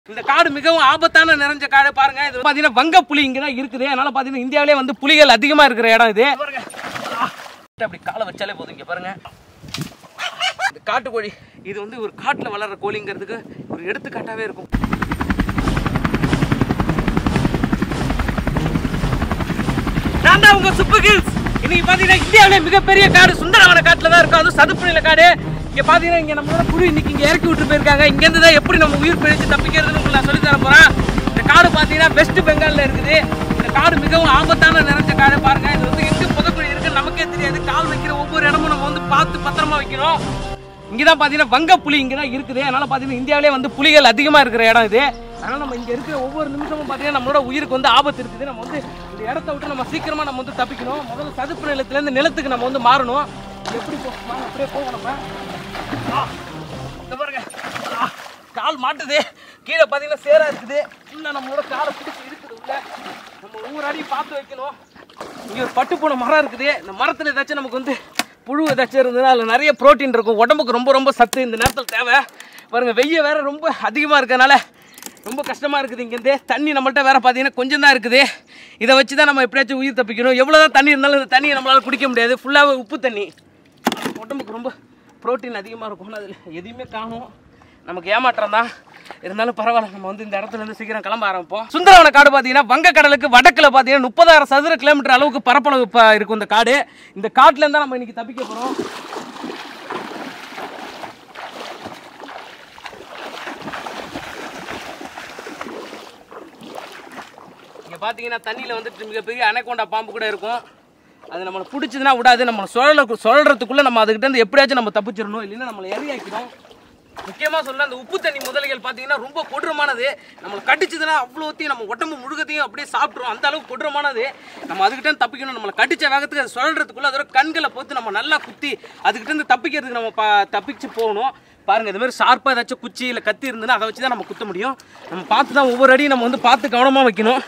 இந்த காடு மிகவும் ஆபத்தான நிறைஞ்ச காடு பாருங்க இது பாத்தீங்கன்னா வங்க புலி இங்க தான் இருக்குது அதனால பாத்தீங்கன்னா இந்தியாவிலே வந்து புலிகள் அதிகமா இருக்கிற இடம் இது பாருங்க ஆ, அப்படி காலை வச்சாலே போதும் இங்க பாருங்க இந்த காட்டுக்கோழி இது வந்து ஒரு காட்டுல வளர்ற கோழிங்கிறதுக்கு ஒரு எடுத்துக்காட்டாவே இருக்கும் நான் தான் உங்க சுப்பு ஹில்ஸ் இன்னைக்கு பாத்தீங்கன்னா இந்தியாவிலே மிகப்பெரிய காடு சுந்தரவன காட்டுல தான் இருக்கும் அதுவும் சதுப்பு நில காடு இங்க பாத்தீங்கன்னா இங்க நம்மளோட குரு இன்னைக்கு இங்க இறக்கி விட்டு போயிருக்காங்க இங்க இருந்து தான் எப்படி நம்ம உயிர் பிழைச்சு தப்பிக்கிறதுன்னு உங்களுக்கு நான் சொல்லி தர போறேன் இந்த காடு பாத்தீங்கன்னா வெஸ்ட் பெங்கால்ல இருக்குது இந்த காடு மிகவும் ஆபத்தான நிறைஞ்ச காடு பாருங்க இது வந்து எங்க புதக்குழி இருக்கு நமக்கே தெரியாது கால் வைக்கிற ஒவ்வொரு இடமும் நம்ம வந்து பார்த்து பத்திரமா வைக்கணும் இங்க தான் பாத்தீங்கன்னா வங்க புலி இங்க தான் இருக்குது அதனால பாத்தீங்கன்னா இந்தியாவிலே வந்து புலிகள் அதிகமா இருக்கிற இடம் இது அதனால நம்ம இங்க இருக்கிற ஒவ்வொரு நிமிஷமும் பாத்தீங்கன்னா நம்மளோட உயிருக்கு வந்து ஆபத்து இருக்குது நம்ம வந்து இந்த இடத்த விட்டு நம்ம சீக்கிரமா நம்ம வந்து தப்பிக்கணும் முதல்ல சதுப்பு நிலத்துல இருந்து நிலத்துக்கு நம்ம வந்து மாறணும் எப்படி போ வாங்க, அப்படியே போவோம் நம்ம ஆ, இங்க பாருங்க ஆ, கால் மாட்டுது கீழே பாத்தீங்கன்னா சேரா இருக்குது உள்ள நம்மளோட காலை பிடிச்சி இருக்குது உள்ள நம்ம ஒவ்வொரு அடியும் பார்த்து வைக்கணும் இங்க ஒரு பட்டு போன மரம் இருக்குது இந்த மரத்துல ஏதாச்சும் நமக்கு வந்து புழு ஏதாச்சும் இருந்ததுன்னா அதில் நிறைய புரோட்டீன் இருக்கும் உடம்புக்கு ரொம்ப ரொம்ப சத்து இந்த நேரத்தில் தேவை பாருங்க வெய்ய வேற ரொம்ப அதிகமாக இருக்கறனால ரொம்ப கஷ்டமாக இருக்குது இங்கேருந்து தண்ணி நம்மள்ட்ட வேற பார்த்தீங்கன்னா கொஞ்சம் தான் இருக்குது இதை வச்சு தான் நம்ம எப்படியாச்சும் உயிர் தப்பிக்கணும் எவ்வளோ தான் தண்ணி இருந்தாலும் இந்த தண்ணியை நம்மளால் குடிக்க முடியாது ஃபுல்லாகவே உப்பு தண்ணி உடம்புக்கு ரொம்ப புரோட்டீன் அதிகமாக இருக்கும் அதில் எதையுமே காணும் நமக்கு ஏமாற்றம் தான் இருந்தாலும் பரவாயில்ல நம்ம வந்து இந்த இடத்துல இருந்து சீக்கிரம் கிளம்ப ஆரம்பிப்போம் சுந்தரவன காடு பார்த்தீங்கன்னா வங்க கடலுக்கு வடக்கில் பார்த்தீங்கன்னா முப்பதாயிரம் சதுர கிலோமீட்டர் அளவுக்கு பரப்பளவு இப்போ இருக்கும் இந்த காடு இந்த காட்டுல இருந்தா நம்ம இன்னைக்கு தப்பிக்க போகிறோம் இங்கே பார்த்தீங்கன்னா தண்ணியில் வந்துட்டு மிகப்பெரிய அணைக்கொண்டா பாம்பு கூட இருக்கும் அது நம்மளை பிடிச்சதுன்னா விடாது நம்மளை சுழல சுழறதுக்குள்ளே நம்ம அதுக்கிட்ட இருந்து எப்படியாச்சும் நம்ம தப்பிச்சிடணும் இல்லைன்னா நம்மளை எரியாக்கிடும் முக்கியமாக சொல்ல அந்த உப்பு தண்ணி முதலைகள் பார்த்தீங்கன்னா ரொம்ப கொடூரமானது நம்மளை கடிச்சதுன்னா அவ்வளோத்தையும் நம்ம உடம்பு முழுக்கத்தையும் அப்படியே சாப்பிட்ரும் அந்த அளவுக்கு கொடூரமானது நம்ம அதுக்கிட்ட இருந்து தப்பிக்கணும் நம்மளை கடிச்ச வேகத்துக்கு அது சுழறதுக்குள்ள அதோட கண்களை பொறுத்து நம்ம நல்லா குத்தி அதுக்கிட்ட இருந்து தப்பிக்கிறதுக்கு நம்ம பா தப்பிச்சு போகணும் பாருங்க இது மாதிரி ஷார்ப்பாக ஏதாச்சும் குச்சி இல்லை கத்தி இருந்ததுன்னா அதை வச்சு தான் நம்ம குத்த முடியும் நம்ம பார்த்து தான் ஒவ்வொரு அடியும் நம்ம வந்து பார்த்து கவனமாக வைக்கணும்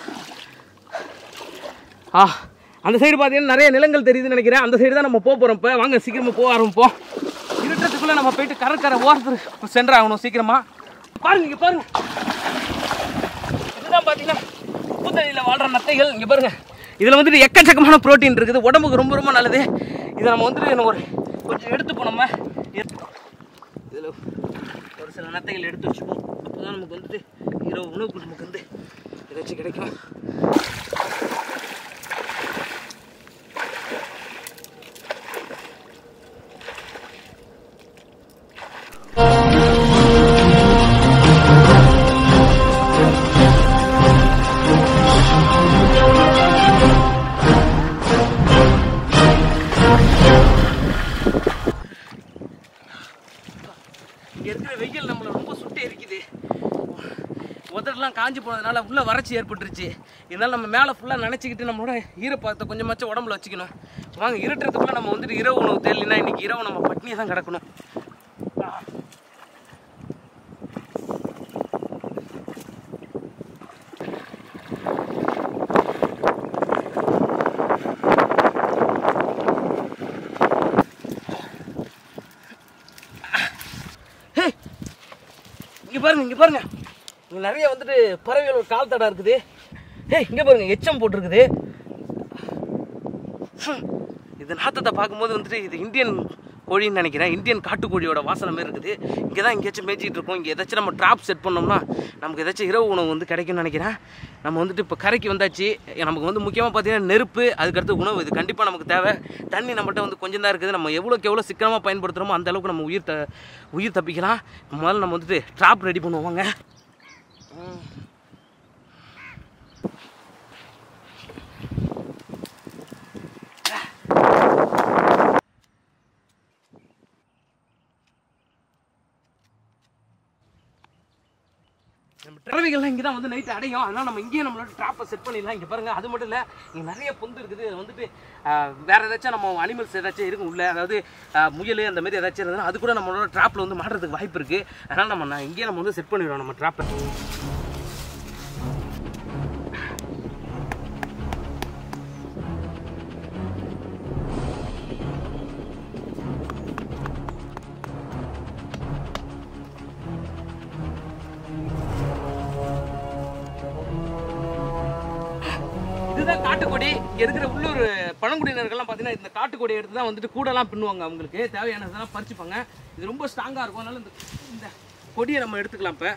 ஆ அந்த சைடு பார்த்தீங்கன்னா நிறைய நிலங்கள் தெரியுதுன்னு நினைக்கிறேன் அந்த சைடு தான் நம்ம போக போகிறோம் இப்போ வாங்க சீக்கிரமாக போக ஆரம்பிப்போம் இருட்டுறதுக்குள்ளே நம்ம போயிட்டு கடற்கரை ஓரத்துக்கு சென்றாகணும் சீக்கிரமா பாருங்க இங்கே பாருங்க இதுதான் பார்த்தீங்கன்னா பூத்தடியில் வாழ்கிற நத்தைகள் இங்கே பாருங்க இதில் வந்துட்டு எக்கச்சக்கமான புரோட்டீன் இருக்குது உடம்புக்கு ரொம்ப ரொம்ப நல்லது இதை நம்ம வந்துட்டு இன்னும் ஒரு கொஞ்சம் எடுத்துப்போம் நம்ம இதில் ஒரு சில நத்தைகள் எடுத்து வச்சுப்போம் அப்போ தான் நமக்கு வந்துட்டு இரவு உணவுக்கு நமக்கு வந்து ஏதாச்சும் கிடைக்கும் இங்க இருக்கிற வெயில் நம்மளை ரொம்ப சுட்டு எரிக்குது உதடெல்லாம் காஞ்சி போனதுனால உள்ள வறட்சி ஏற்பட்டுருச்சு இருந்தாலும் நம்ம மேலே ஃபுல்லாக நினச்சிக்கிட்டு நம்மளோட ஈரப்பதத்தை கொஞ்சமாச்சும் உடம்புல வச்சுக்கணும் வாங்க இருட்டுறதுக்குள்ள நம்ம வந்துட்டு இரவு உணவு தெரியலனா இன்னைக்கு இரவு நம்ம பட்னியாக தான் கிடக்கணும் ஹே இங்க பாருங்க இங்க பாருங்க இங்க நிறைய வந்துட்டு பறவைகள் கால் தடம் இருக்குது ஏய் இங்க பாருங்க எச்சம் போட்டிருக்குது ஹம். இது நாத்தத்தை பார்க்கும்போது வந்துட்டு இது இந்தியன் கோழின்னு நினைக்கிறேன் இந்தியன் காட்டுக்கோழியோட வாசனை மாதிரி இருக்குது இங்கே தான் எங்கேயாச்சும் மேய்ச்சிட்டு இருக்கோம் இங்கே ஏதாச்சும் நம்ம ட்ராப் செட் பண்ணோம்னா நமக்கு ஏதாச்சும் இரவு உணவு வந்து கிடைக்கும்னு நினைக்கிறேன் நம்ம வந்துட்டு இப்போ கரைக்கு வந்தாச்சு நமக்கு வந்து முக்கியமாக பார்த்தீங்கன்னா நெருப்பு அதுக்கடுத்து உணவு இது கண்டிப்பாக நமக்கு தேவை தண்ணி நம்மகிட்ட வந்து கொஞ்சம் தான் இருக்குது நம்ம எவ்வளோக்கு எவ்வளோ சிக்கனமாக பயன்படுத்துகிறோமோ அந்த அளவுக்கு நம்ம உயிர் த உயிர் தப்பிக்கலாம் முதல்ல நம்ம வந்துட்டு ட்ராப் ரெடி பண்ணுவாங்க நம்ம பறவைகள்லாம் இங்கே தான் வந்து நைட்டு அடையும் அதனால் நம்ம இங்கேயே நம்மளோட ட்ராப்பை செட் பண்ணிடலாம் இங்கே பாருங்கள் அது மட்டும் இல்லை இங்கே நிறைய பொந்து இருக்குது இது வந்துட்டு ஆஹ், வேற ஏதாச்சும் நம்ம அனிமல்ஸ் ஏதாச்சும் இருக்கும் உள்ள அதாவது ஆஹ், முயல் அந்த மாதிரி ஏதாச்சும் இருந்ததுன்னா அது கூட நம்மளோட ட்ராப்பில் வந்து மாட்டுறதுக்கு வாய்ப்பு இருக்குது அதனால் நம்ம நான் இங்கேயே நம்ம வந்து செட் பண்ணிடுவோம் நம்ம ட்ராப்பை இதுதான் காட்டுக்கொடி இங்க இருக்கிற உள்ளூர் பழங்குடியினர்கள்லாம் பார்த்தீங்கன்னா இந்த காட்டுக்கொடியை எடுத்து தான் வந்துட்டு கூடலாம் பின்னுவாங்க அவங்களுக்கு தேவையானதெல்லாம் பறிச்சுப்பாங்க இது ரொம்ப ஸ்ட்ராங்காக இருக்கும் அதனால இந்த இந்த கொடியை நம்ம எடுத்துக்கலாம் இப்போ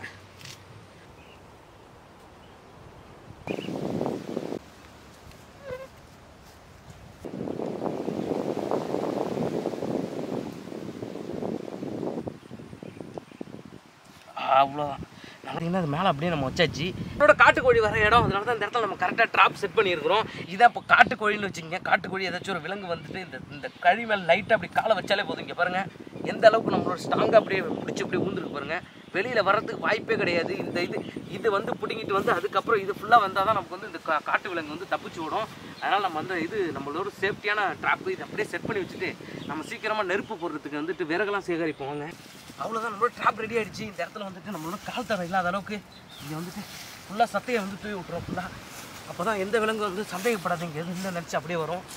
அவ்வளோதான் பார்த்தீங்கன்னா அது மேலே அப்படியே நம்ம வச்சாச்சு இதோட காட்டுக்கோழி வர இடம் அதனால தான் இந்த இடத்துல நம்ம கரெக்டாக ட்ராப் செட் பண்ணியிருக்கிறோம் இதான் இப்போ காட்டுக்கோழின்னு வச்சுக்கோங்க காட்டுக்கோழி ஏதாச்சும் ஒரு விலங்கு வந்துட்டு இந்த இந்த கழி மேலே லைட்டாக அப்படி காலை வச்சாலே போதும் இங்கே பாருங்கள் எந்த அளவுக்கு நம்மளோட ஸ்ட்ராங்காக அப்படியே பிடிச்சி அப்படியே ஊந்துருக்கு பாருங்க வெளியில் வர்றதுக்கு வாய்ப்பே கிடையாது இந்த இது இது வந்து பிடுங்கிட்டு வந்து அதுக்கப்புறம் இது ஃபுல்லாக வந்தால் தான் நமக்கு வந்து இந்த கா- காட்டு விலங்கு வந்து தப்பிச்சு விடும் அதனால் நம்ம வந்து இது நம்மளோட சேஃப்டியான ட்ராப்பு இது அப்படியே செட் பண்ணி வச்சுட்டு நம்ம சீக்கிரமாக நெருப்பு போடுறதுக்கு வந்துட்டு விறகெல்லாம் சேகரிப்போம் வாங்க அவ்வளோதான் நம்மளோட ட்ராப் ரெடி ஆயிடுச்சு இந்த இடத்துல வந்துட்டு நம்மளோட கால் தரம் இல்லாத அளவுக்கு இங்கே வந்துட்டு ஃபுல்லாக சத்தையை வந்து தூவி விட்றோம் ஃபுல்லாக அப்போ தான் எந்த விலங்கு வந்து சந்தேகப்படாது இங்கே எது இல்லை நினச்சி அப்படியே வரும்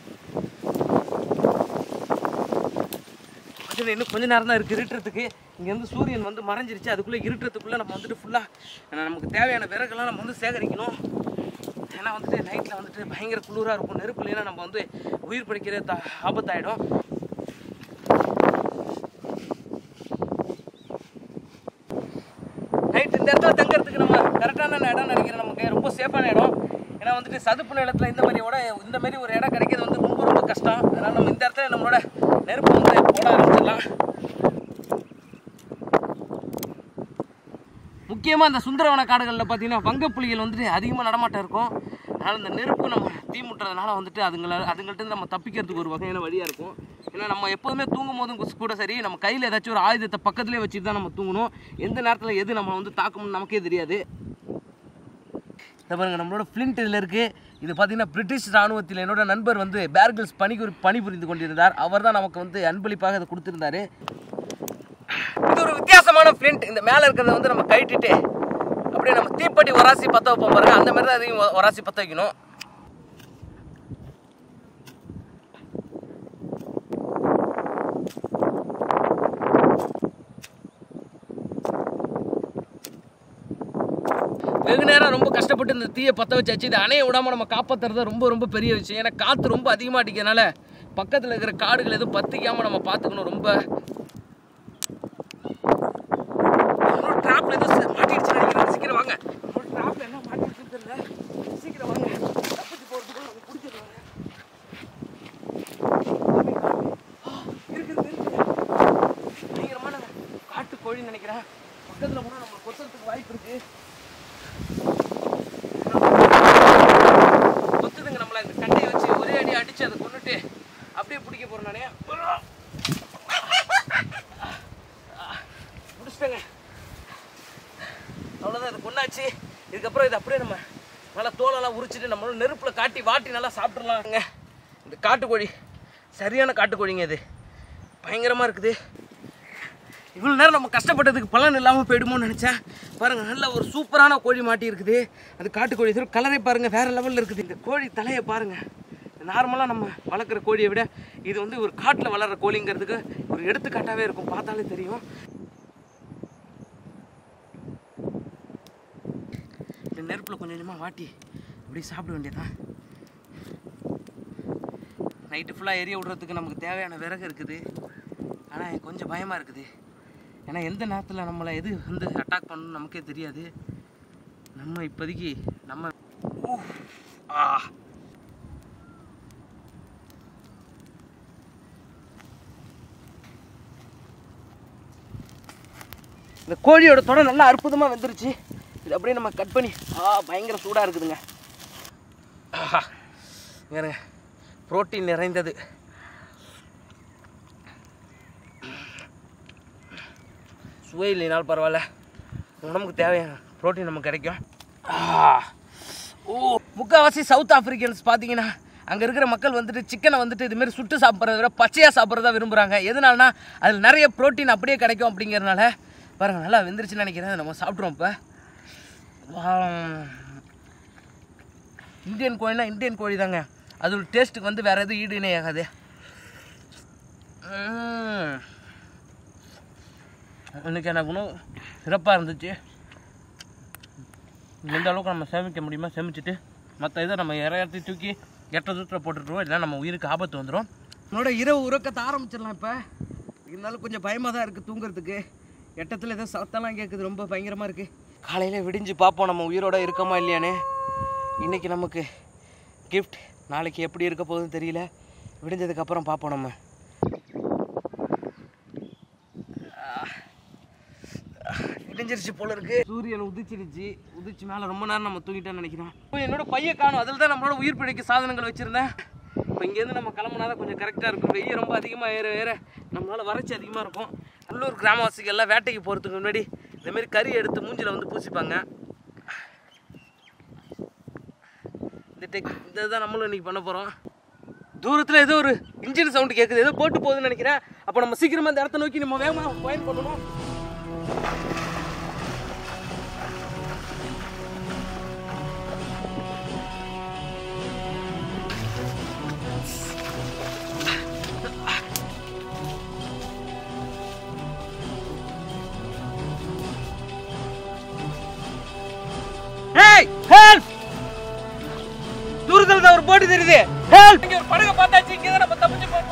அது இன்னும் கொஞ்ச நேரம் தான் இருக்குது இருட்டுறதுக்கு இங்கேருந்து சூரியன் வந்து மறைஞ்சிருச்சு அதுக்குள்ளே இருட்டுறதுக்குள்ளே நம்ம வந்துட்டு ஃபுல்லாக நமக்கு தேவையான விறகுலாம் நம்ம வந்து சேகரிக்கணும் ஏன்னா வந்துட்டு நைட்டில் வந்துட்டு பயங்கர குளிராக இருக்கும் நெருப்பு இல்லைன்னா நம்ம வந்து உயிர் பிடிக்கிற த ஆபத்தாயிடும் நைட் இந்த இடத்துல தங்கறதுக்கு நம்ம கரெக்டான இடம் நினைக்கிறேன் நமக்கு ரொம்ப சேஃபான இடம் ஏன்னா வந்துட்டு சதுப்பு நிலத்தில் இந்த மாதிரியோட இந்த மாதிரி ஒரு இடம் கிடைக்கிறது வந்து ரொம்ப ரொம்ப கஷ்டம் அதனால நம்ம இந்த இடத்துல நம்மளோட நெருப்பு வந்து போட ஆரம்பிச்சிடலாம் முக்கியமாக இந்த சுந்தரவன காடுகளில் பார்த்தீங்கன்னா வங்கப்புலிகள் வந்துட்டு அதிகமாக நடமாட்டம் இருக்கும் அதனால் இந்த நெருப்பு நம்ம தீ முட்டுறதுனால வந்துட்டு அதுங்கள அதுங்கள்ட்ட இருந்து நம்ம தப்பிக்கிறதுக்கு ஒரு வகையான வழியாக இருக்கும் ஏன்னா நம்ம எப்போதுமே தூங்கும் போதும் கூட- கூட சரி நம்ம கையில் ஏதாச்சும் ஒரு ஆயுதத்தை பக்கத்துலேயே வச்சுட்டு தான் நம்ம தூங்கணும் எந்த நேரத்தில் எது நம்ம வந்து தாக்கும்னு நமக்கே தெரியாது இந்த பாருங்க நம்மளோட ஃப்ளிண்ட் இதில் இருக்குது இது பார்த்தீங்கன்னா பிரிட்டிஷ் ராணுவத்தில் என்னோட நண்பர் வந்து பேர்கில்ஸ் பணிபுரி பணிபுரிந்து கொண்டிருந்தார் அவர் தான் நமக்கு வந்து அன்பளிப்பாக அதை கொடுத்துருந்தாரு இது ஒரு வித்தியாசமான ஃப்ளிண்ட் இந்த மேலே இருக்கிறத வந்து நம்ம கழட்டிட்டு அப்படியே நம்ம தீப்பெட்டி ஒராசி பற்ற வைப்போம் பாருங்க அந்த மாதிரி தான் இதையும் ஒ- ஒராசி பற்ற வைக்கணும் வெகு நேரம் ரொம்ப கஷ்டப்பட்டு இந்த தீயை பற்ற வச்சாச்சு இதை அணைய விடாம நம்ம காப்பாற்றுறது ரொம்ப ரொம்ப பெரிய விஷயம் ஏன்னா காற்று ரொம்ப அதிகமாக அடிக்கிறதுனால பக்கத்தில் இருக்கிற காடுகள் எதுவும் பற்றிக்காமல் நம்ம பார்த்துக்கணும் ரொம்ப ட்ராப்ல ஏதோ சி- மாட்டிடுச்சு நினைக்கிறேன் சீக்கிரம் வாங்க ட்ராப்ல என்ன மாட்டிடுச்சுன்னு தெரியல சீக்கிரம் வாங்க தப்பிச்சு போகிறதுக்குள்ள நம்ம பிடிச்சிடுவாங்க இருக்கு இருக்கு இருக்கு பயங்கரமான காட்டு கோழின்னு நினைக்கிறேன் பக்கத்தில் கூட நம்ம கொத்துறதுக்கு வாய்ப்பு இருக்கு கொத்துதுங்க நம்மள இந்த கட்டையை வச்சு ஒரே அடி அடிச்சு அதை கொண்டுட்டு அப்படியே பிடிக்க போறேன் நானே முடிச்சிட்டேங்க அவ்வளோதான் இது கொண்டாச்சு இதுக்கப்புறம் இது அப்படியே நம்ம நல்லா தோலெல்லாம் உரிச்சிட்டு நம்மளோட நெருப்பில் காட்டி வாட்டி நல்லா சாப்பிட்றலாங்க இந்த காட்டுக்கோழி சரியான காட்டுக்கோழிங்க இது பயங்கரமாக இருக்குது இவ்வளோ நேரம் நம்ம கஷ்டப்பட்டதுக்கு பலன் இல்லாமல் போயிடுமோன்னு நினச்சேன் பாருங்கள் நல்ல ஒரு சூப்பரான கோழி மாட்டி இருக்குது அது காட்டுக்கோழி இது கலரே பாருங்கள் வேறு லெவலில் இருக்குது இந்த கோழி தலையை பாருங்கள் நார்மலாக நம்ம வளர்க்குற கோழியை விட இது வந்து ஒரு காட்டில் வளர்கிற கோழிங்கிறதுக்கு ஒரு எடுத்துக்காட்டாகவே இருக்கும் பார்த்தாலே தெரியும் இந்த நெருப்பில் கொஞ்சம் கொஞ்சமாக வாட்டி அப்படியே சாப்பிட வேண்டியதான் நைட்டு ஃபுல்லாக எரிய விடுறதுக்கு நமக்கு தேவையான விறகு இருக்குது ஆனால் எனக்கு கொஞ்சம் பயமாக இருக்குது ஏன்னா எந்த நேரத்தில் நம்மளை எது வந்து அட்டாக் பண்ணணும்னு நமக்கே தெரியாது நம்ம இப்போதைக்கு நம்ம ஊ, ஆ இந்த கோழியோட தொடை நல்லா அற்புதமாக வெந்துருச்சு இது அப்படியே நம்ம கட் பண்ணி ஆ பயங்கர சூடாக இருக்குதுங்க ஆஹா வேறு புரோட்டீன் நிறைந்தது சுவை இல்லைனாலும் பரவாயில்ல உடம்புக்கு தேவையான புரோட்டீன் நமக்கு கிடைக்கும் ஆ. ஓ முக்கால்வாசி சவுத் ஆப்பிரிக்கன்ஸ் பார்த்தீங்கன்னா அங்கே இருக்கிற மக்கள் வந்துட்டு சிக்கனை வந்துட்டு இதுமாரி சுட்டு சாப்பிட்றத விட பச்சையாக சாப்பிட்றதா விரும்புகிறாங்க எதனாலனா அதில் நிறைய புரோட்டீன் அப்படியே கிடைக்கும் அப்படிங்கிறனால பாருங்கள் நல்லா வெந்துருச்சுன்னு நினைக்கிறேன் அதை நம்ம சாப்பிட்றோம் இப்போ இந்தியன் கோழினா இந்தியன் கோழி தாங்க அதோட டேஸ்ட்டுக்கு வந்து வேறு எதுவும் ஈடு இணை ஆகாது ம். இன்னைக்கு எனக்கு உணவு சிறப்பாக இருந்துச்சு எந்த அளவுக்கு நம்ம சேமிக்க முடியுமோ சேமிச்சுட்டு மற்ற இதை நம்ம இறையாத்தி தூக்கி எட்ட தூரத்தில் போட்டுட்டுருவோம் இல்லைன்னா நம்ம உயிருக்கு ஆபத்து வந்துடும் என்னோட இரவு உறக்கத்தை ஆரம்பிச்சிடலாம் இப்போ இருந்தாலும் கொஞ்சம் பயமாக தான் இருக்குது தூங்குறதுக்கு எட்டத்தில் ஏதோ சத்தம்லாம் கேட்குது ரொம்ப பயங்கரமாக இருக்குது காலையில் விடிஞ்சு பார்ப்போம் நம்ம உயிரோட இருக்கோமா இல்லையானே இன்றைக்கி நமக்கு கிஃப்ட் நாளைக்கு எப்படி இருக்க போகுதுன்னு தெரியல விடிஞ்சதுக்கப்புறம் பார்ப்போம் நம்ம விடிஞ்சிருச்சு போல இருக்கு சூரியன் உதிச்சிருச்சு உதிச்சு மேலே ரொம்ப நேரம் நம்ம தூங்கிட்டோம்னு நினைக்கிறேன் இப்போ என்னோட பைய காணும் அதில் தான் நம்மளோட உயிர் பிழைக்க சாதனங்கள் வச்சுருந்தேன் இப்போ இங்கேருந்து நம்ம கிளம்புனா தான் கொஞ்சம் கரெக்டாக இருக்கும் வெயில் ரொம்ப அதிகமாக ஏற ஏற நம்மளால வறட்சி அதிகமாக இருக்கும் உள்ளூர் கிராமவாசிகள் எல்லாம் வேட்டைக்கு போகிறதுக்கு முன்னாடி இந்த மாதிரி கறி எடுத்து மூஞ்சில வந்து பூசிப்பாங்க இந்த டெக் இந்த தான் நம்மளும் இன்னைக்கு பண்ண போகிறோம் தூரத்தில் ஏதோ ஒரு இன்ஜின் சவுண்டு கேட்குது ஏதோ போட்டு போகுதுன்னு நினைக்கிறேன் அப்போ நம்ம சீக்கிரமாக இந்த இடத்த நோக்கி நம்ம வேகமாக பயன் பண்ணணும் ஹேய் ஹெல்ப் தூரத்துல தான் ஒரு போட்டு தெரியுது ஹெல்ப் இங்க ஒரு படகு பார்த்தாச்சு இங்க தான் நம்ம தப்பிச்சு போக